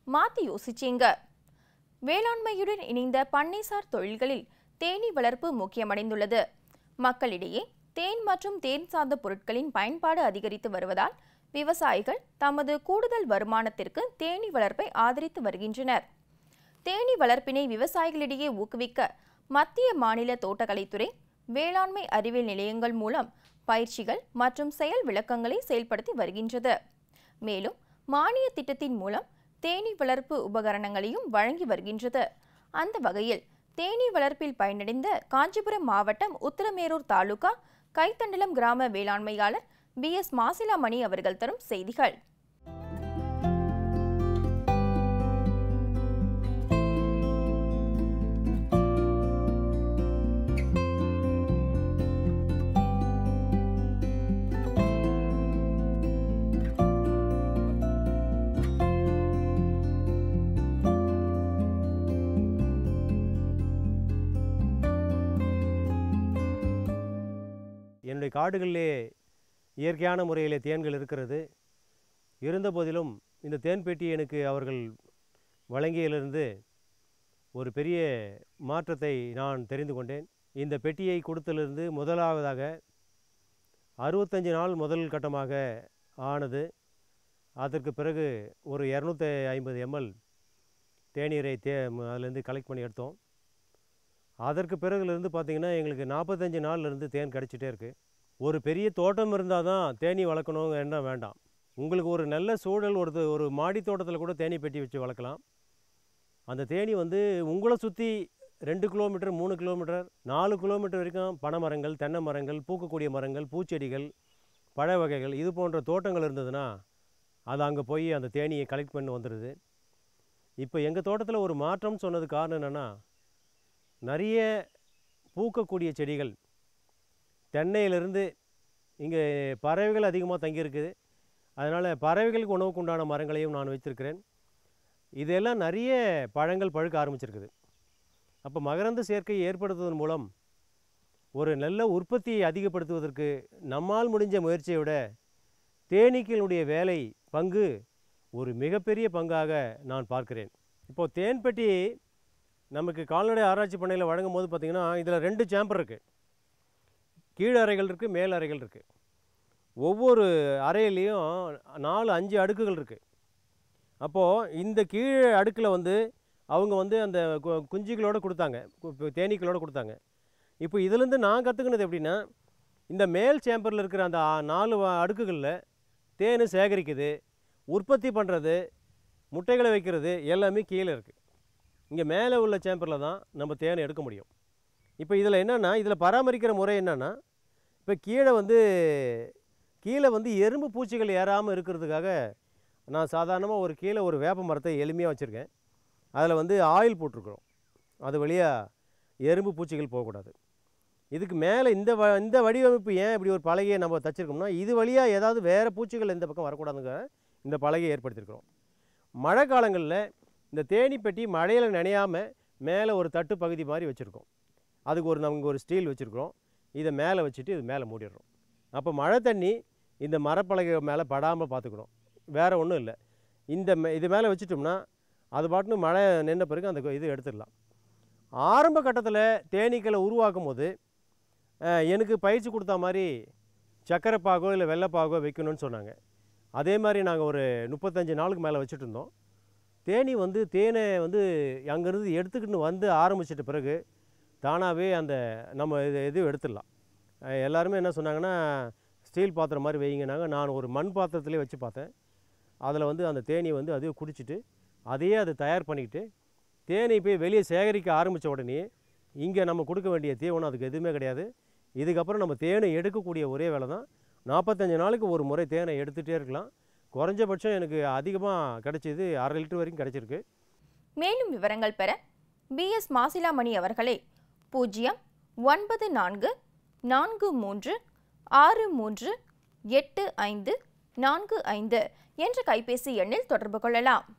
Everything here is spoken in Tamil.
மாத்தி யோசிச்சீங்க வேளாண்மையுடன் இணைந்த பண்ணைசார் தொழில்களில் தேனீ வளர்ப்பு முக்கியமடைந்துள்ளது மக்களிடையே தேன் மற்றும் தேன் சார்ந்த பொருட்களின் பயன்பாடு அதிகரித்து வருவதால் விவசாயிகள் தமது கூடுதல் வருமானத்திற்கு தேனீ வளர்ப்பை ஆதரித்து வருகின்றனர் தேனீ வளர்ப்பினை விவசாயிகளிடையே ஊக்குவிக்க மத்திய மாநில தோட்டக்கலைத்துறை வேளாண்மை அறிவியல் நிலையங்கள் மூலம் பயிற்சிகள் மற்றும் செயல் விளக்கங்களை செயல்படுத்தி வருகின்றது மேலும் மானிய திட்டத்தின் மூலம் தேனீ வளர்ப்பு உபகரணங்களையும் வழங்கி வருகின்றது அந்த வகையில் தேனீ வளர்ப்பில் பயனடைந்த காஞ்சிபுரம் மாவட்டம் உத்திரமேரூர் தாலுகா கைத்தண்டலம் கிராம வேளாண்மையாளர் பி எஸ் மாசிலாமணி அவர்கள் தரும் செய்திகள் என்னுடைய காடுகளிலே இயற்கையான முறையிலே தேன்கள் இருக்கிறது இருந்த போதிலும் இந்த தேன் பெட்டி எனக்கு அவர்கள் வழங்கியிலிருந்து ஒரு பெரிய மாற்றத்தை நான் தெரிந்து கொண்டேன் இந்த பெட்டியை கொடுத்ததிலிருந்து முதலாவதாக அறுபத்தஞ்சு நாள் முதல் கட்டமாக ஆனது அதற்கு பிறகு ஒரு இரநூத்தி ஐம்பது எம்எல் தேநீரை தே அதிலேருந்து கலெக்ட் பண்ணி எடுத்தோம் அதற்கு பிறகுலேருந்து பார்த்தீங்கன்னா எங்களுக்கு நாற்பத்தஞ்சு நாள்லேருந்து தேன் கிடச்சிட்டே இருக்குது ஒரு பெரிய தோட்டம் இருந்தால் தான் தேனீ வளர்க்கணுங்க எண்ணம் வேண்டாம் உங்களுக்கு ஒரு நல்ல சூழல் ஒரு ஒரு மாடி தோட்டத்தில் கூட தேனீ பெட்டி வச்சு வளர்க்கலாம் அந்த தேனீ வந்து உங்களை சுற்றி ரெண்டு கிலோமீட்டர் மூணு கிலோமீட்டர் நாலு கிலோமீட்டர் வரைக்கும் பனை மரங்கள் தென்னை மரங்கள் பூக்கக்கூடிய மரங்கள் பூச்செடிகள் பழ வகைகள் இது போன்ற தோட்டங்கள் இருந்ததுன்னா அது அங்கே போய் அந்த தேனியை கலெக்ட் பண்ணி வந்துடுது இப்போ எங்கள் தோட்டத்தில் ஒரு மாற்றம் சொன்னது காரணம் என்னென்னா நிறைய பூக்கக்கூடிய செடிகள் தென்னையிலிருந்து இங்கே பறவைகள் அதிகமாக தங்கியிருக்குது அதனால் பறவைகளுக்கு உணவுக்கு உண்டான மரங்களையும் நான் வைத்திருக்கிறேன் இதெல்லாம் நிறைய பழங்கள் பழுக்க ஆரம்பிச்சிருக்குது அப்போ மகரந்த சேர்க்கை ஏற்படுத்துவதன் மூலம் ஒரு நல்ல உற்பத்தியை அதிகப்படுத்துவதற்கு நம்மால் முடிஞ்ச முயற்சியை விட தேனீக்களுடைய வேலை பங்கு ஒரு மிகப்பெரிய பங்காக நான் பார்க்கிறேன் இப்போது தேன்பெட்டி நமக்கு கால்நடை ஆராய்ச்சி பண்ணையில் வழங்கும் போது பார்த்திங்கன்னா இதில் ரெண்டு சேம்பர் இருக்குது கீழ் அறைகள் இருக்குது மேல் அறைகள் இருக்குது ஒவ்வொரு அறையிலையும் நாலு அஞ்சு அடுக்குகள் இருக்குது அப்போது இந்த கீழ் அடுக்கில் வந்து அவங்க வந்து அந்த கு- குஞ்சுகளோட கொடுத்தாங்க கு- தேனீக்களோட கொடுத்தாங்க இப்போ இதுலேருந்து நான் கற்றுக்கினது எப்படின்னா இந்த மேல் சேம்பரில் இருக்கிற அந்த ஆ- நாலு வ- அடுக்குகளில் தேன் சேகரிக்குது உற்பத்தி பண்ணுறது முட்டைகளை வைக்கிறது எல்லாமே கீழே இருக்குது இங்கே மேலே உள்ள சேம்பரில் தான் நம்ம தேனை எடுக்க முடியும் இப்போ இதில் என்னென்னா இதில் பராமரிக்கிற முறை என்னென்னா இப்போ கீழே வந்து கீழே வந்து எறும்பு பூச்சிகள் ஏறாமல் இருக்கிறதுக்காக நான் சாதாரணமாக ஒரு கீழே ஒரு வேப்ப மரத்தை எளிமையாக வச்சுருக்கேன் அதில் வந்து ஆயில் போட்டிருக்கிறோம் அது வழியாக எறும்பு பூச்சிகள் போகக்கூடாது இதுக்கு மேலே இந்த வ இந்த வடிவமைப்பு ஏன் இப்படி ஒரு பலகையை நம்ம தச்சிருக்கோம்னா இது வழியாக ஏதாவது வேறு பூச்சிகள் இந்த பக்கம் வரக்கூடாதுங்க இந்த பலகையை ஏற்படுத்தியிருக்கிறோம் மழை காலங்களில் இந்த தேனி பெட்டி மழையில் நனையாமல் மேலே ஒரு தட்டு பகுதி மாதிரி வச்சுருக்கோம் அதுக்கு ஒரு நமக்கு ஒரு ஸ்டீல் வச்சுருக்கிறோம் இதை மேலே வச்சுட்டு இது மேலே மூடிடுறோம் அப்போ மழை தண்ணி இந்த மரப்பலகை மேலே படாமல் பார்த்துக்கணும் வேறு ஒன்றும் இல்லை இந்த மே- இது மேலே வச்சுட்டோம்னா அது பாட்டுன்னு மழை நின்ற பிறகு அந்த இது எடுத்துடலாம் ஆரம்ப கட்டத்தில் தேனீக்களை உருவாக்கும் போது அஹ், எனக்கு பயிற்சி கொடுத்த மாதிரி சக்கரைப்பாகோ இல்லை வெள்ளைப்பாகோ வைக்கணும்னு சொன்னாங்க அதே மாதிரி நாங்கள் ஒரு முப்பத்தஞ்சு நாளுக்கு மேலே வச்சுட்டு இருந்தோம் தேனி வந்து தேனை வந்து அங்கேருந்து எடுத்துக்கிட்டு வந்து ஆரம்பிச்சிட்ட பிறகு தானாகவே அந்த நம்ம இது இது எடுத்துடலாம் அஹ் எல்லாருமே என்ன சொன்னாங்கன்னா ஸ்டீல் பாத்திரம் மாதிரி வைங்கனாங்க நான் ஒரு மண் பாத்திரத்திலே வச்சு பார்த்தேன் அதில் வந்து அந்த தேனி வந்து அதையே குடிச்சிட்டு அதையே அது தயார் பண்ணிக்கிட்டு தேனை போய் வெளியே சேகரிக்க ஆரம்பித்த உடனே இங்கே நம்ம கொடுக்க வேண்டிய தீவனம் அதுக்கு எதுவுமே கிடையாது இதுக்கப்புறம் நம்ம தேனை எடுக்கக்கூடிய ஒரே வேலை தான் நாற்பத்தஞ்சு நாளைக்கு ஒரு முறை தேனை எடுத்துகிட்டே இருக்கலாம் குறைஞ்சபட்சம் எனக்கு அதிகமாக கிடைச்சது அரை லிட்டர் வரைக்கும் கிடைச்சிருக்கு மேலும் விவரங்கள் பெற பி எஸ் மாசிலாமணி அவர்களை பூஜ்ஜியம் ஒன்பது நான்கு நான்கு மூன்று ஆறு மூன்று எட்டு ஐந்து நான்கு ஐந்து என்ற கைபேசி எண்ணில் தொடர்பு கொள்ளலாம்